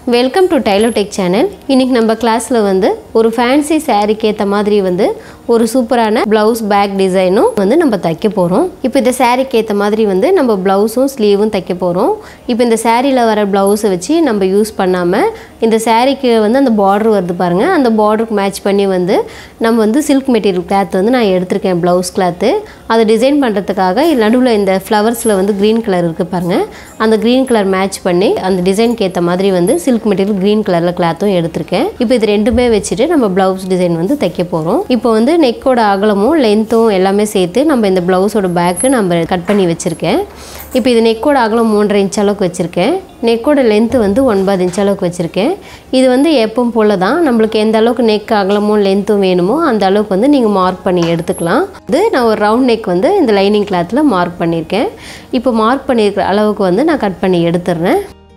welcome to டைலோடெக் channel இன்னைக்கு நம்ம கிளாஸில் வந்து ஒரு ஃபேன்சி சாரீக்கு ஏற்ற மாதிரி வந்து ஒரு சூப்பரான ப்ளவுஸ் பேக் டிசைனும் வந்து நம்ம தைக்க போகிறோம் இப்போ இந்த சாரீக்கு ஏற்ற மாதிரி வந்து நம்ம ப்ளவுஸும் ஸ்லீவும் தைக்க போகிறோம் இப்போ இந்த சாரியில் வர ப்ளவுஸை வச்சு நம்ம யூஸ் பண்ணாமல் இந்த சாரீக்கு வந்து அந்த பார்டர் வருது பாருங்கள் அந்த பார்டருக்கு மேட்ச் பண்ணி வந்து நம்ம வந்து சில்க் மெட்டீரியல் கிளாத் வந்து நான் எடுத்திருக்கேன் ப்ளவுஸ் கிளாத்து அதை டிசைன் பண்ணுறதுக்காக நடுவில் இந்த ஃப்ளவர்ஸில் வந்து க்ரீன் கலர் இருக்குது பாருங்கள் அந்த க்ரீன் கலர் மேட்ச் பண்ணி அந்த டிசைனுக்கு ஏற்ற மாதிரி வந்து சில்க் மெட்டீரியல் க்ரீன் கலரில் கிளாத்தும் எடுத்திருக்கேன் இப்போ இது ரெண்டுமே வச்சுட்டு நம்ம ப்ளவுஸ் டிசைன் வந்து தைக்க போகிறோம் இப்போ வந்து நெக்கோட அகலமும் லென்த்தும் எல்லாமே சேர்த்து நம்ம இந்த ப்ளவுஸோட பேக்கு நம்ம கட் பண்ணி வச்சுருக்கேன் இப்போ இது நெக்கோட அகலம் மூன்றரை இன்ச் அளவுக்கு வச்சுருக்கேன் நெக்கோட லென்த்து வந்து ஒன்பது இன்ச் அளவுக்கு வச்சுருக்கேன் இது வந்து எப்பவும் போல தான் நம்மளுக்கு எந்த அளவுக்கு நெக் அகலமும் லென்த்தும் வேணுமோ அந்த அளவுக்கு வந்து நீங்கள் மார்க் பண்ணி எடுத்துக்கலாம் இது நான் ஒரு ரவுண்ட் நெக் வந்து இந்த லைனிங் கிளாத்தில் மார்க் பண்ணியிருக்கேன் இப்போ மார்க் பண்ணியிருக்கிற அளவுக்கு வந்து நான் கட் பண்ணி எடுத்துடுறேன்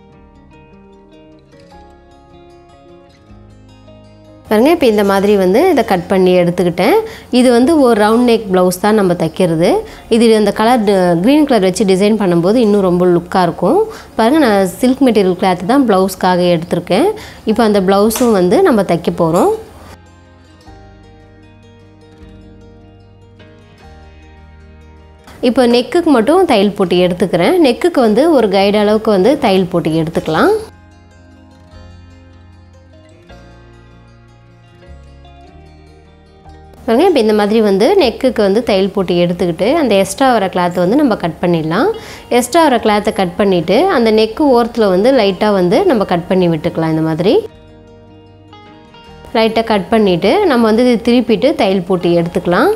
பாருங்க இப்போ இந்த மாதிரி வந்து இதை கட் பண்ணி எடுத்துக்கிட்டேன் இது வந்து ஒரு ரவுண்ட் நெக் ப்ளவுஸ் தான் நம்ம தைக்கிறது இது அந்த கலர் க்ரீன் கலர் வச்சு டிசைன் பண்ணும்போது இன்னும் ரொம்ப லுக்காக இருக்கும் பாருங்கள் நான் சில்க் மெட்டீரியல் கிளாத் தான் ப்ளவுஸ்க்காக எடுத்திருக்கேன் இப்போ அந்த ப்ளவுஸும் வந்து நம்ம தைக்க போகிறோம் இப்போ நெக்குக்கு மட்டும் தையல் போட்டு எடுத்துக்கிறேன் நெக்குக்கு வந்து ஒரு கைடு அளவுக்கு வந்து தையல் போட்டு எடுத்துக்கலாம் பாருங்க இப்போ இந்த மாதிரி வந்து நெக்குக்கு வந்து தையல் போட்டு எடுத்துக்கிட்டு அந்த எக்ஸ்ட்ரா வர கிளாத்தை வந்து நம்ம கட் பண்ணிடலாம் எக்ஸ்ட்ரா வர கிளாத்தை கட் பண்ணிவிட்டு அந்த நெக்கு ஓரத்தில் வந்து லைட்டாக வந்து நம்ம கட் பண்ணி விட்டுக்கலாம் இந்த மாதிரி லைட்டாக கட் பண்ணிவிட்டு நம்ம வந்து இது திருப்பிட்டு தையல் போட்டு எடுத்துக்கலாம்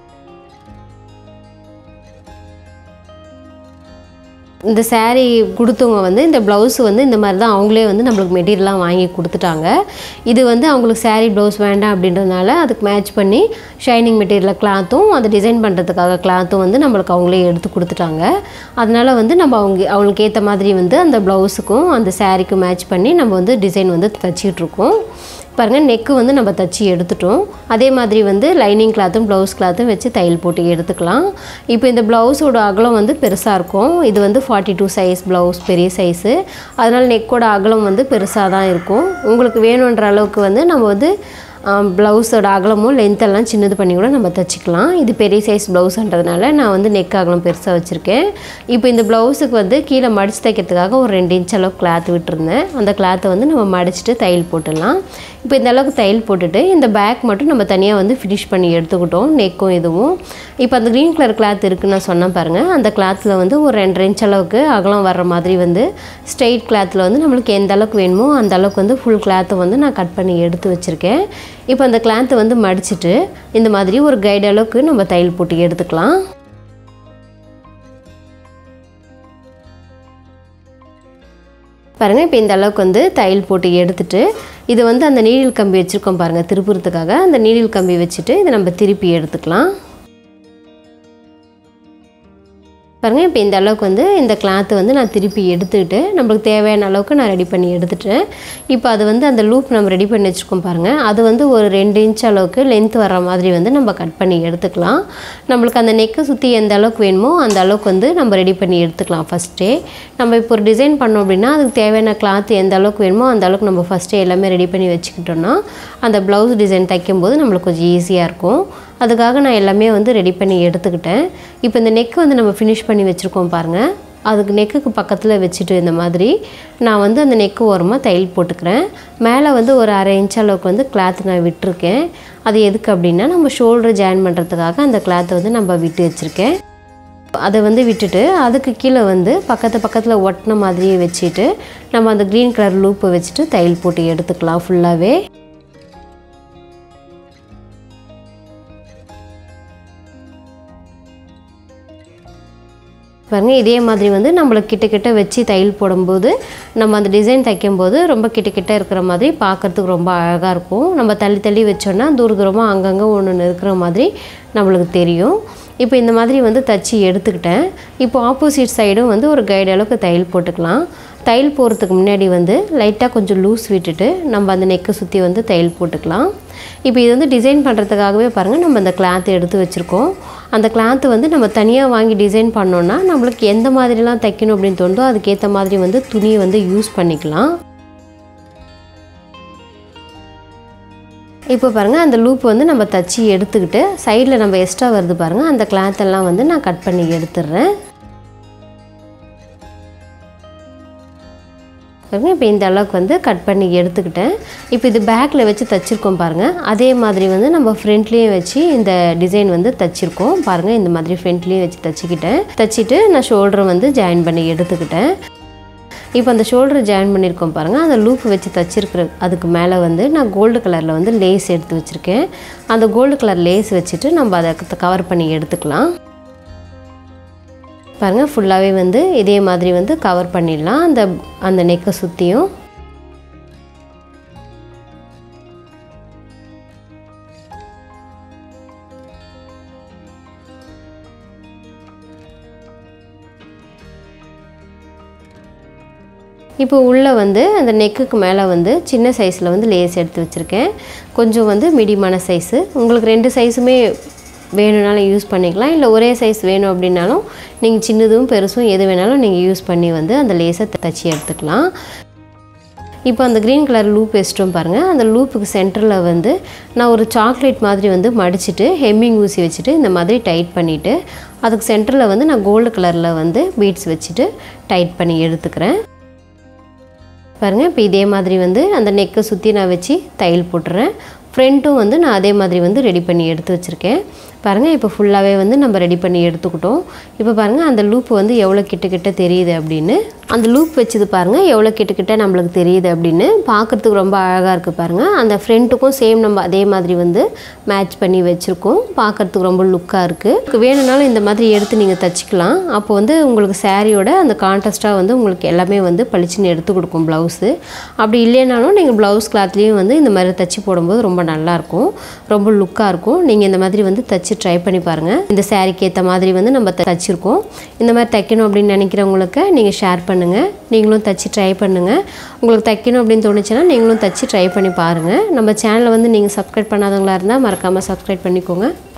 இந்த சேரீ கொடுத்தவங்க வந்து இந்த ப்ளவுஸ் வந்து இந்த மாதிரி தான் அவங்களே வந்து நம்மளுக்கு மெட்டீரியல்லாம் வாங்கி கொடுத்துட்டாங்க இது வந்து அவங்களுக்கு சேரீ ப்ளவுஸ் வேண்டாம் அப்படின்றதுனால அதுக்கு மேட்ச் பண்ணி ஷைனிங் மெட்டீரியல் கிளாத்தும் அதை டிசைன் பண்ணுறதுக்காக கிளாத்தும் வந்து நம்மளுக்கு அவங்களே எடுத்து கொடுத்துட்டாங்க அதனால் வந்து நம்ம அவங்க அவங்களுக்கு ஏற்ற மாதிரி வந்து அந்த ப்ளவுஸுக்கும் அந்த சேரீக்கும் மேட்ச் பண்ணி நம்ம வந்து டிசைன் வந்து தச்சிட்ருக்கோம் பாருங்கள் நெக்கு வந்து நம்ம தச்சு எடுத்துட்டோம் அதே மாதிரி வந்து லைனிங் கிளாத்தும் ப்ளவுஸ் கிளாத்தும் வச்சு தையல் போட்டு எடுத்துக்கலாம் இப்போ இந்த ப்ளவுஸோட அகலம் வந்து பெருசாக இருக்கும் இது வந்து ஃபார்ட்டி டூ சைஸ் ப்ளவுஸ் பெரிய சைஸு அதனால் நெக்கோட அகலம் வந்து பெருசாக தான் இருக்கும் உங்களுக்கு வேணுன்ற அளவுக்கு வந்து நம்ம வந்து ப்ளவுஸோட அகலமும் லென்த்தெல்லாம் சின்னது பண்ணி கூட நம்ம தைச்சிக்கலாம் இது பெரிய சைஸ் ப்ளவுஸ்ன்றதுனால நான் வந்து நெக் அகலம் பெருசாக வச்சுருக்கேன் இப்போ இந்த ப்ளவுஸுக்கு வந்து கீழே மடித்து தைக்கிறதுக்காக ஒரு ரெண்டு இன்ச் அளவுக்கு கிளாத் விட்டுருந்தேன் அந்த கிளாத்தை வந்து நம்ம மடிச்சுட்டு தையல் போட்டுடலாம் இப்போ இந்த அளவுக்கு தையல் போட்டுட்டு இந்த பேக் மட்டும் நம்ம தனியாக வந்து ஃபினிஷ் பண்ணி எடுத்துக்கிட்டோம் நெக்கும் இதுவும் இப்போ அந்த க்ரீன் கலர் கிளாத் இருக்குன்னு நான் சொன்னேன் பாருங்கள் அந்த கிளாத்தில் வந்து ஒரு ரெண்டு இன்ச் அளவுக்கு அகலம் வர்ற மாதிரி வந்து ஸ்ட்ரெயிட் கிளாத்தில் வந்து நம்மளுக்கு எந்த அளவுக்கு வேணுமோ அந்த அளவுக்கு வந்து ஃபுல் கிளாத்தை வந்து நான் கட் பண்ணி எடுத்து வச்சுருக்கேன் இப்போ அந்த கிளாத்தை வந்து மடிச்சுட்டு இந்த மாதிரி ஒரு கைடு அளவுக்கு நம்ம தையல் போட்டு எடுத்துக்கலாம் பாருங்கள் இப்போ இந்த அளவுக்கு வந்து தையல் போட்டு எடுத்துட்டு இது வந்து அந்த நீடில் கம்பி வச்சுருக்கோம் பாருங்கள் திருப்புறதுக்காக அந்த நீடில் கம்பி வச்சுட்டு இதை நம்ம திருப்பி எடுத்துக்கலாம் பாருங்கள் இப்போ இந்த அளவுக்கு வந்து இந்த கிளாத்து வந்து நான் திருப்பி எடுத்துக்கிட்டு நம்மளுக்கு தேவையான அளவுக்கு நான் ரெடி பண்ணி எடுத்துட்டேன் இப்போ அது வந்து அந்த லூப் நம்ம ரெடி பண்ணி வச்சுருக்கோம் பாருங்கள் அது வந்து ஒரு ரெண்டு இன்ச் அளவுக்கு லென்த் வர மாதிரி வந்து நம்ம கட் பண்ணி எடுத்துக்கலாம் நம்மளுக்கு அந்த நெக்கை சுற்றி எந்த அளவுக்கு வேணுமோ அந்த அளவுக்கு வந்து நம்ம ரெடி பண்ணி எடுத்துக்கலாம் ஃபஸ்ட்டே நம்ம இப்போ ஒரு டிசைன் பண்ணோம் அப்படின்னா அதுக்கு தேவையான கிளாத் எந்த அளவுக்கு வேணுமோ அந்த அளவுக்கு நம்ம ஃபஸ்ட்டே எல்லாமே ரெடி பண்ணி வச்சுக்கிட்டோம்னா அந்த ப்ளவுஸ் டிசைன் தைக்கும்போது நம்மளுக்கு கொஞ்சம் ஈஸியாக இருக்கும் அதுக்காக நான் எல்லாமே வந்து ரெடி பண்ணி எடுத்துக்கிட்டேன் இப்போ இந்த நெக் வந்து நம்ம ஃபினிஷ் பண்ணி வச்சுருக்கோம் பாருங்கள் அதுக்கு நெக்குக்கு பக்கத்தில் வச்சுட்டு இந்த மாதிரி நான் வந்து அந்த நெக்கு ஓரமாக தையல் போட்டுக்கிறேன் மேலே வந்து ஒரு அரை இன்ச் அளவுக்கு வந்து கிளாத் நான் விட்டுருக்கேன் அது எதுக்கு அப்படின்னா நம்ம ஷோல்டர் ஜாயின் பண்ணுறதுக்காக அந்த கிளாத்தை வந்து நம்ம விட்டு வச்சுருக்கேன் அதை வந்து விட்டுட்டு அதுக்கு கீழே வந்து பக்கத்து பக்கத்தில் ஒட்டின மாதிரியே வச்சுட்டு நம்ம அந்த க்ரீன் கலர் லூப்பை வச்சுட்டு தையல் போட்டு எடுத்துக்கலாம் ஃபுல்லாகவே பாருங்கள் இதே மாதிரி வந்து நம்மளுக்கு கிட்ட கிட்ட வச்சு தையல் போடும்போது நம்ம அந்த டிசைன் தைக்கும்போது ரொம்ப கிட்ட கிட்ட இருக்கிற மாதிரி பார்க்குறதுக்கு ரொம்ப அழகாக இருக்கும் நம்ம தள்ளி தள்ளி வச்சோன்னா தூர தூரமாக அங்கங்கே ஒன்று ஒன்று இருக்கிற மாதிரி நம்மளுக்கு தெரியும் இப்போ இந்த மாதிரி வந்து தச்சு எடுத்துக்கிட்டேன் இப்போ ஆப்போசிட் சைடும் வந்து ஒரு கைடு அளவுக்கு தையல் போட்டுக்கலாம் தையல் போகிறதுக்கு முன்னாடி வந்து லைட்டாக கொஞ்சம் லூஸ் விட்டுட்டு நம்ம அந்த நெக்கை சுற்றி வந்து தையல் போட்டுக்கலாம் இப்போ இது வந்து டிசைன் பண்ணுறதுக்காகவே பாருங்கள் நம்ம அந்த கிளாத் எடுத்து வச்சுருக்கோம் அந்த கிளாத்து வந்து நம்ம தனியாக வாங்கி டிசைன் பண்ணோன்னா நம்மளுக்கு எந்த மாதிரிலாம் தைக்கணும் அப்படின்னு தோணுதோ அதுக்கேற்ற மாதிரி வந்து துணியை வந்து யூஸ் பண்ணிக்கலாம் இப்போ பாருங்கள் அந்த லூப் வந்து நம்ம தச்சு எடுத்துக்கிட்டு சைடில் நம்ம எக்ஸ்ட்ரா வருது பாருங்கள் அந்த கிளாத் எல்லாம் வந்து நான் கட் பண்ணி எடுத்துடுறேன் பாருங்க இப்போ இந்த அளவுக்கு வந்து கட் பண்ணி எடுத்துக்கிட்டேன் இப்போ இது பேக்கில் வச்சு தச்சிருக்கோம் பாருங்கள் அதே மாதிரி வந்து நம்ம ஃப்ரண்ட்லேயும் வச்சு இந்த டிசைன் வந்து தச்சிருக்கோம் பாருங்கள் இந்த மாதிரி ஃப்ரண்ட்லேயும் வச்சு தச்சுக்கிட்டேன் தச்சுட்டு நான் ஷோல்டரை வந்து ஜாயின் பண்ணி எடுத்துக்கிட்டேன் இப்போ அந்த ஷோல்டர் ஜாயின் பண்ணியிருக்கோம் பாருங்கள் அந்த லூப் வச்சு தச்சிருக்கிற அதுக்கு மேலே வந்து நான் கோல்டு கலரில் வந்து லேஸ் எடுத்து வச்சுருக்கேன் அந்த கோல்டு கலர் லேஸ் வச்சுட்டு நம்ம அதை கவர் பண்ணி எடுத்துக்கலாம் பாருங்கள் ஃபுல்லாகவே வந்து இதே மாதிரி வந்து கவர் பண்ணிடலாம் அந்த அந்த நெக்கை சுற்றியும் இப்போ உள்ளே வந்து அந்த நெக்குக்கு மேலே வந்து சின்ன சைஸில் வந்து லேஸ் எடுத்து வச்சுருக்கேன் கொஞ்சம் வந்து மீடியமான சைஸு உங்களுக்கு ரெண்டு சைஸுமே வேணும்னாலும் யூஸ் பண்ணிக்கலாம் இல்லை ஒரே சைஸ் வேணும் அப்படின்னாலும் நீங்கள் சின்னதும் பெருசும் எது வேணாலும் நீங்கள் யூஸ் பண்ணி வந்து அந்த லேஸை தச்சு எடுத்துக்கலாம் இப்போ அந்த க்ரீன் கலர் லூப் வச்சிட்டோம் பாருங்கள் அந்த லூப்புக்கு சென்டரில் வந்து நான் ஒரு சாக்லேட் மாதிரி வந்து மடிச்சுட்டு ஹெம்மிங் ஊசி வச்சுட்டு இந்த மாதிரி டைட் பண்ணிவிட்டு அதுக்கு சென்டரில் வந்து நான் கோல்டு கலரில் வந்து பீட்ஸ் வச்சுட்டு டைட் பண்ணி எடுத்துக்கிறேன் பாருங்கள் இப்போ இதே மாதிரி வந்து அந்த நெக்கை சுற்றி நான் வச்சு தையல் போட்டுறேன் ஃப்ரண்ட்டும் வந்து நான் அதே மாதிரி வந்து ரெடி பண்ணி எடுத்து வச்சுருக்கேன் பாருங்கள் இப்போ ஃபுல்லாகவே வந்து நம்ம ரெடி பண்ணி எடுத்துக்கிட்டோம் இப்போ பாருங்கள் அந்த லூப் வந்து எவ்வளோ கிட்ட கிட்ட தெரியுது அப்படின்னு அந்த லூப் வச்சது பாருங்கள் எவ்வளோ கிட்ட கிட்ட நம்மளுக்கு தெரியுது அப்படின்னு பார்க்குறதுக்கு ரொம்ப அழகாக இருக்குது பாருங்கள் அந்த ஃப்ரண்ட்டுக்கும் சேம் நம்ம அதே மாதிரி வந்து மேட்ச் பண்ணி வச்சுருக்கோம் பார்க்குறதுக்கு ரொம்ப லுக்காக இருக்குது வேணும்னாலும் இந்த மாதிரி எடுத்து நீங்கள் தச்சுக்கலாம் அப்போ வந்து உங்களுக்கு சாரியோட அந்த கான்ட்ராஸ்ட்டாக வந்து உங்களுக்கு எல்லாமே வந்து பளிச்சுன்னு எடுத்து கொடுக்கும் ப்ளவுஸு அப்படி இல்லைனாலும் நீங்கள் ப்ளவுஸ் கிளாத்லேயும் வந்து இந்த மாதிரி தச்சு போடும்போது ரொம்ப நல்லாயிருக்கும் ரொம்ப லுக்காக இருக்கும் நீங்கள் இந்த மாதிரி வந்து தச்சு ட்ரை பண்ணி பாருங்கள் இந்த சாரிக்கு ஏற்ற மாதிரி வந்து நம்ம தச்சிருக்கோம் இந்த மாதிரி தைக்கணும் அப்படின்னு நினைக்கிறவங்களுக்கு நீங்கள் ஷேர் பண்ணுங்கள் நீங்களும் தச்சு ட்ரை பண்ணுங்கள் உங்களுக்கு தைக்கணும் அப்படின்னு தோணுச்சுன்னா நீங்களும் தச்சு ட்ரை பண்ணி பாருங்கள் நம்ம சேனலை வந்து நீங்கள் சப்ஸ்கிரைப் பண்ணாதவங்களா இருந்தால் மறக்காமல் சப்ஸ்கிரைப் பண்ணிக்கோங்க